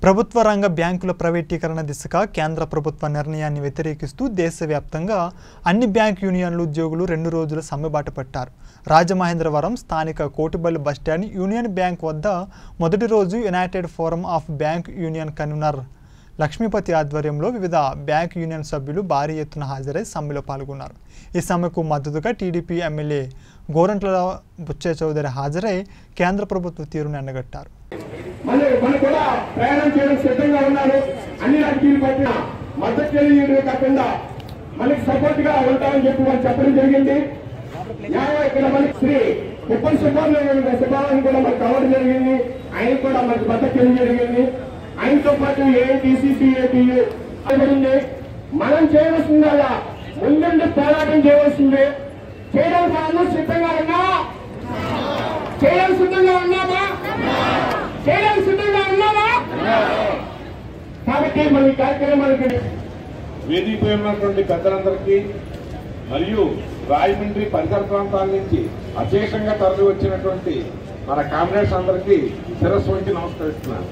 ప్రభుత్వ రంగ బ్యాంకుల ప్రైవేటీకరణ దిశగా కేంద్ర ప్రభుత్వ నిర్ణయాన్ని వ్యతిరేకిస్తూ దేశవ్యాప్తంగా అన్ని బ్యాంక్ యూనియన్లు ఉద్యోగులు రెండు రోజుల సమ్మెబాట పట్టారు రాజమహేంద్రవరం స్థానిక కోటిబల్లి బస్టాండ్ యూనియన్ బ్యాంక్ వద్ద మొదటి రోజు united forum of bank union convenor Lakshmipathi ఆధ్వర్యంలో వివిధ బ్యాంక్ యూనియన్ సభ్యులు భారీ ఎత్తున హాజరై సమ్మెలో పాల్గొన్నారు ఈ సమ్మెకు మద్దతుగా టీడీపీ ఎమ్మెల్యే గోరంట్ల బుచ్చే చౌదరి హాజరై కేంద్ర ప్రభుత్వ తీరును ఎండగట్టారు మన మన కూడా ప్రయాణం చేయడం సిద్ధంగా ఉన్నారు అన్ని రాజకీయ పట్ల మద్దతు తెలియడం కాకుండా మనకి సపోర్ట్ గా ఉంటామని చెప్పి వాళ్ళు చెప్పడం జరిగింది న్యాయం ఇక్కడ మనకి శ్రీ ఉప్పల్ సుబ్బారావు సుబ్బారావు కూడా మనకు కావడం జరిగింది ఆయన కూడా మనకు మద్దతు తెలియడం జరిగింది ఆయనతో పాటు ఏఐటీసీ ఏటీయూ ఉంది మనం చేయవలసిందల్లా ముందుండి పోరాటం చేయవలసింది చేయడానికి అందరూ సిద్ధంగా ఉన్నా చేయడానికి సిద్ధంగా ఉన్నామా చేయడానికి సిద్ధంగా ఉన్నామా కాబట్టి మన ఈ కార్యక్రమానికి వేదికపై ఉన్నటువంటి పెద్దలందరికీ మరియు రాజమండ్రి పరిసర ప్రాంతాల నుంచి అశేషంగా తరలి వచ్చినటువంటి మన కామ్రేడ్స్ అందరికీ శిరస్సు వంచి నమస్కరిస్తున్నాను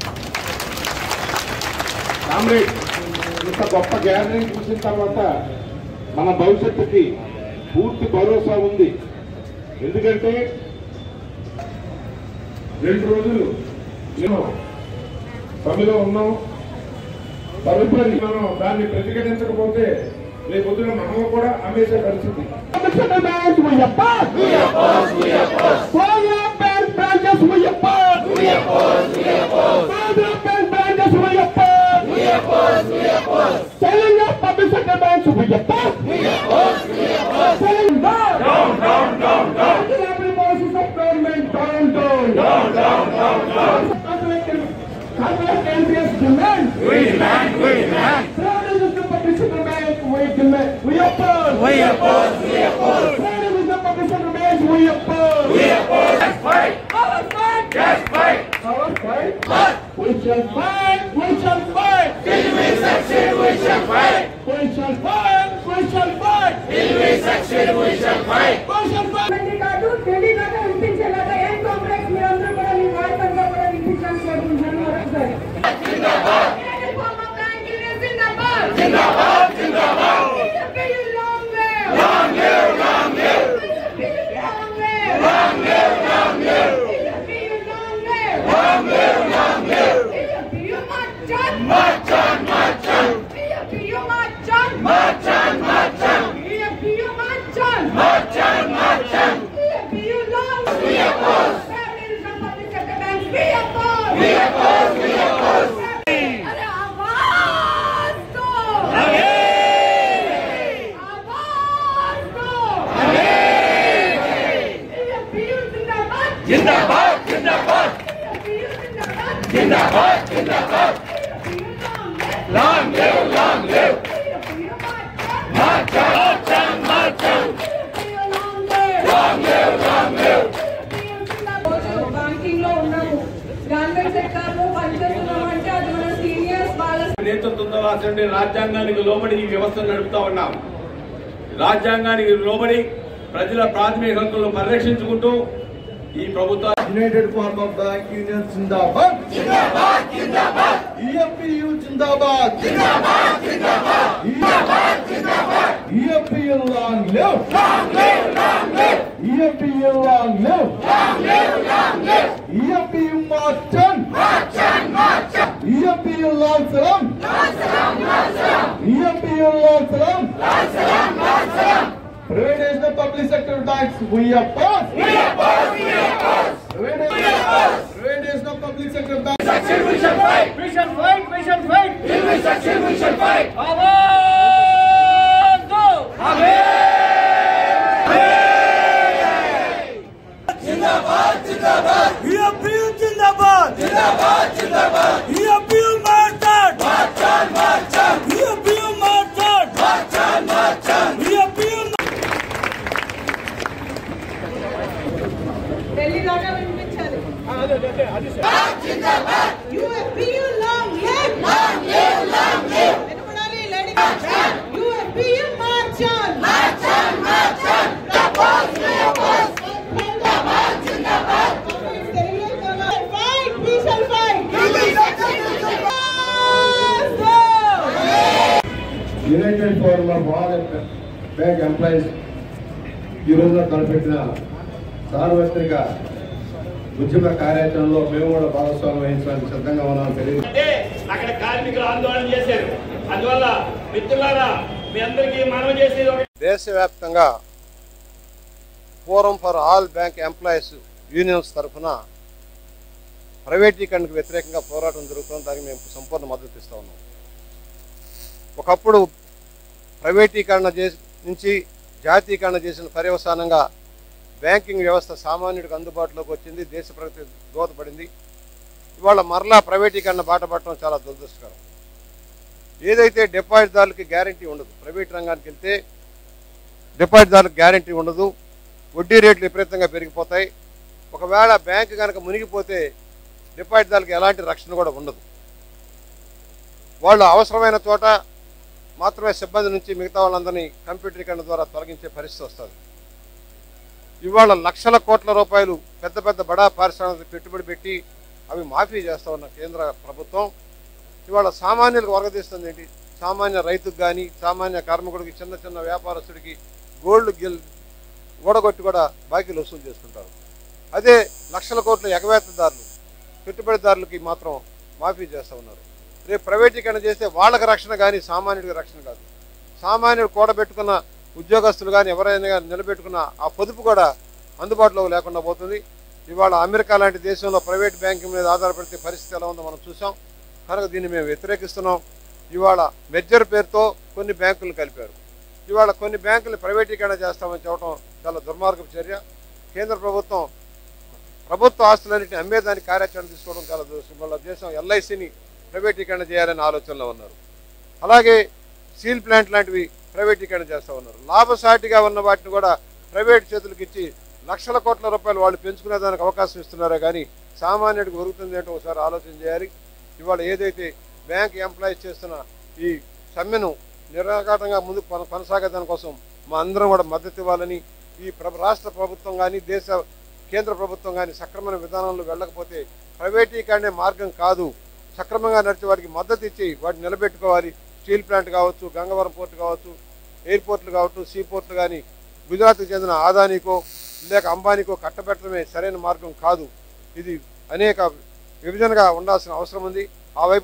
కామ్రేడ్ ఇంత గొప్ప గ్యాదరింగ్ చూసిన తర్వాత మన భవిష్యత్తుకి పూర్తి భరోసా ఉంది ఎందుకంటే రెండు రోజులు నేను సమ్మెలో ఉన్నాం తదుపరి మనం దాన్ని ప్రతిఘటించకపోతే రేపు పొద్దున మనము కూడా అమ్మేసే పరిస్థితి Commissioner Banks, we oppose. We oppose. We oppose. Further bank branches, we oppose. We oppose. We oppose. Further bank branches, we oppose. We oppose. We oppose. Selling of public sector banks, we oppose. We oppose. We oppose. Selling down. Down, down, down, down. Anti-liability policies of government, down, down. Down, down, down, down. Corporate NPS demand. We demand. We demand. Freedom of the public sector bank, we demand. We oppose. We oppose. Freedom of the public sector bank, we oppose. We oppose. Yes, fight. Our fight. Yes, fight. Our fight. Fight. We shall fight. We shall fight. Till we succeed, we shall fight. We shall fight. We shall fight. Till we succeed, we shall fight. We shall fight. మంది కాదు తెలియదాకా వినిపించేలాగా ఏం complex మీరందరూ కూడా మీ వాయిసంగా కూడా వినిపించాలని కోరుకుంటున్నాను మరొకసారి జిందాబాద్ జిందాబాద్ long live long live long live long live long live long live long live long live march on march on march on march on march on march on march on march on march on long we oppose we oppose we oppose we oppose अरे आवाज दो आवाज दो जिंदाबाद जिंदाबाद जिंदाबाद जिंदाबाद जिंदाबाद long live long live march on march on long live long live banking లో ఉన్నాము గవర్నమెంట్ సెక్టార్ లో పనిచేస్తున్నాము అంటే అది మన సీనియర్స్ వాళ్ళ నేతృత్వంలో రాసినటువంటి రాజ్యాంగానికి లోబడి ఈ వ్యవస్థను నడుపుతా ఉన్నాం రాజ్యాంగానికి లోబడి ప్రజల ప్రాథమిక హక్కులను పరిరక్షించుకుంటూ ఈ ప్రభుత్వ united forum of bank union జిందాబాద్ జిందాబాద్ జిందాబాద్ ఈఎఫ్పియు జిందాబాద్ జిందాబాద్ జిందాబాద్ జిందాబాద్ జిందాబాద్ EFPU long live long live long live EFPU long live long live long live EFPU march on march on march on EFPU లాల్ సలాం లాల్ సలాం లాల్ సలాం ఈఎఫ్పియు లాల్ సలాం లాల్ సలాం లాల్ సలాం Privatization of public sector banks, we oppose. We oppose. We oppose. Privatization of public sector banks. Succeed, we shall fight. We shall fight. We shall fight. Till we succeed, we shall fight. Awaaz do. जिंदाबाद जिंदाबाद ईएपीयू जिंदाबाद जिंदाबाद जिंदाबाद ईएपीयू मार्चन मार्चन मार्चन ईएपीयू मार्चन मार्चन मार्चन ईएपीयू ఢిల్లీ దాకా వినిపించాలి UFPU long live long live long live వినపడాలి లేడీ UFPU march on march on march on జిందాబాద్ జిందాబాద్ జిందాబాద్ జిందాబాద్ fight we shall fight united forum of all bank employees ఈ రోజున తలపెట్టిన సార్వత్రిక ఉద్యమ కార్యాచరణలో మేము కూడా భాగస్వామ్యం వహించడానికి సిద్ధంగా ఉన్నామని తెలియదు అంటే అక్కడ కార్మికులు ఆందోళన చేశారు అందువల్ల మిత్రులారా మీ అందరికీ మనవి చేసేది ఒకటి దేశవ్యాప్తంగా forum for all bank employees unions తరఫున ప్రైవేటీకరణకు వ్యతిరేకంగా పోరాటం జరుగుతుంది దానికి మేము సంపూర్ణ మద్దతు ఇస్తా ఉన్నాం ఒకప్పుడు ప్రైవేటీకరణ చేసి నుంచి జాతీకరణ చేసిన పర్యవసానంగా బ్యాంకింగ్ వ్యవస్థ సామాన్యుడికి అందుబాటులోకి వచ్చింది దేశ ప్రగతి దోహదపడింది ఇవాళ మరలా ప్రైవేటీకరణ బాట పట్టడం చాలా దురదృష్టకరం ఏదైతే డిపాజిట్దారులకి గ్యారంటీ ఉండదు ప్రైవేట్ రంగానికి వెళ్తే డిపాజిట్దారులకు గ్యారంటీ ఉండదు వడ్డీ రేట్లు విపరీతంగా పెరిగిపోతాయి ఒకవేళ బ్యాంకు కనుక మునిగిపోతే డిపాజిట్దారులకు ఎలాంటి రక్షణ కూడా ఉండదు వాళ్ళు అవసరమైన చోట మాత్రమే సిబ్బంది నుంచి మిగతా వాళ్ళందరినీ కంప్యూటరీకరణ ద్వారా తొలగించే పరిస్థితి వస్తుంది ఇవాళ లక్షల కోట్ల రూపాయలు పెద్ద పెద్ద బడా పారిశ్రామిక పెట్టుబడి పెట్టి అవి మాఫీ చేస్తా ఉన్న కేంద్ర ప్రభుత్వం ఇవాళ సామాన్యులకు వర్గదీస్తుంది ఏంటి సామాన్య రైతుకు కానీ సామాన్య కార్మికుడికి చిన్న చిన్న వ్యాపారస్తుడికి గోల్డ్ గిల్ ఊడగొట్టి కూడా బాకీలు వసూలు చేసుకుంటారు అదే లక్షల కోట్ల ఎగవేతదారులు పెట్టుబడిదారులకి మాత్రం మాఫీ చేస్తూ ఉన్నారు రేపు ప్రైవేటీకరణ చేస్తే వాళ్ళకి రక్షణ కానీ సామాన్యుడికి రక్షణ కాదు సామాన్యుడు కూడబెట్టుకున్న ఉద్యోగస్తులు కానీ ఎవరైనా కానీ నిలబెట్టుకున్న ఆ పొదుపు కూడా అందుబాటులో లేకుండా పోతుంది ఇవాళ అమెరికా లాంటి దేశంలో ప్రైవేట్ బ్యాంకింగ్ మీద ఆధారపడితే పరిస్థితి ఎలా ఉందో మనం చూసాం కనుక దీన్ని మేము వ్యతిరేకిస్తున్నాం ఇవాళ మెర్జర్ పేరుతో కొన్ని బ్యాంకులు కలిపారు ఇవాళ కొన్ని బ్యాంకులు ప్రైవేటీకరణ చేస్తామని చెప్పడం చాలా దుర్మార్గపు చర్య కేంద్ర ప్రభుత్వం ప్రభుత్వ ఆస్తులన్నింటినీ అమ్మేదానికి కార్యాచరణ తీసుకోవడం చాలా దురదృష్టం. వాళ్ళ దేశం ఎల్ఐసిని ప్రైవేటీకరణ చేయాలనే ఆలోచనలో ఉన్నారు అలాగే స్టీల్ ప్లాంట్ లాంటివి ప్రైవేటీకరణ చేస్తూ ఉన్నారు లాభసాటిగా ఉన్న వాటిని కూడా ప్రైవేట్ చేతులకు ఇచ్చి లక్షల కోట్ల రూపాయలు వాళ్ళు పెంచుకునే దానికి అవకాశం ఇస్తున్నారే కానీ సామాన్యుడికి ఒరుగుతుంది ఏంటో ఒకసారి ఆలోచన చేయాలి ఇవాళ ఏదైతే బ్యాంక్ ఎంప్లాయీస్ చేస్తున్న ఈ సమ్మెను నిరాఘాటంగా ముందుకు కొన- కొనసాగే దానికోసం మా అందరం కూడా మద్దతు ఇవ్వాలని ఈ ప్ర రాష్ట్ర ప్రభుత్వం కానీ దేశ కేంద్ర ప్రభుత్వం కానీ సక్రమమైన విధానంలో వెళ్ళకపోతే ప్రైవేటీకరణే మార్గం కాదు సక్రమంగా నడిచే వాటికి మద్దతు ఇచ్చి వాటిని నిలబెట్టుకోవాలి స్టీల్ ప్లాంట్ కావచ్చు గంగవరం పోర్ట్ కావచ్చు ఎయిర్పోర్ట్లు కావచ్చు సీ పోర్ట్లు కానీ గుజరాత్కు చెందిన ఆదానికో లేక అంబానీకో కట్టబెట్టడమే సరైన మార్గం కాదు ఇది అనేక విభజనగా ఉండాల్సిన అవసరం ఉంది ఆ వైపు